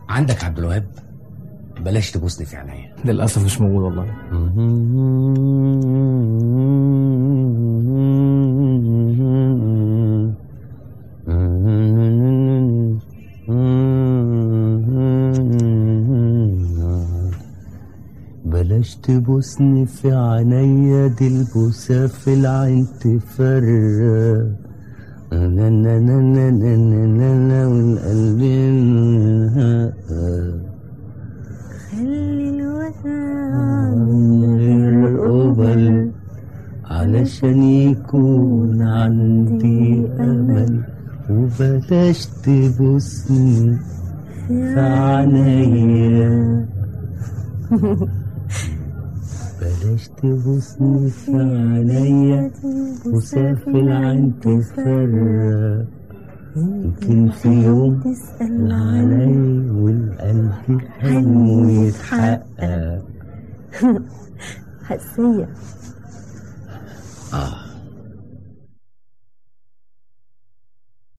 عندك عبد الوهاب بلاش تبوسني في عينيا للاسف مش موجود والله بلاش تبوسني في عينيا دي البوسة في العين تفرق نا نا نا نا نا نا نا نا والقلب خلي الوداع القبل علشان يكون عندي أمل وبلاش تبوسني في عينيا بلاش تبوسني في عينيا وسافر العين تفرق يمكن في يوم تسأل علي والقلب حلمه يتحقق حسية آه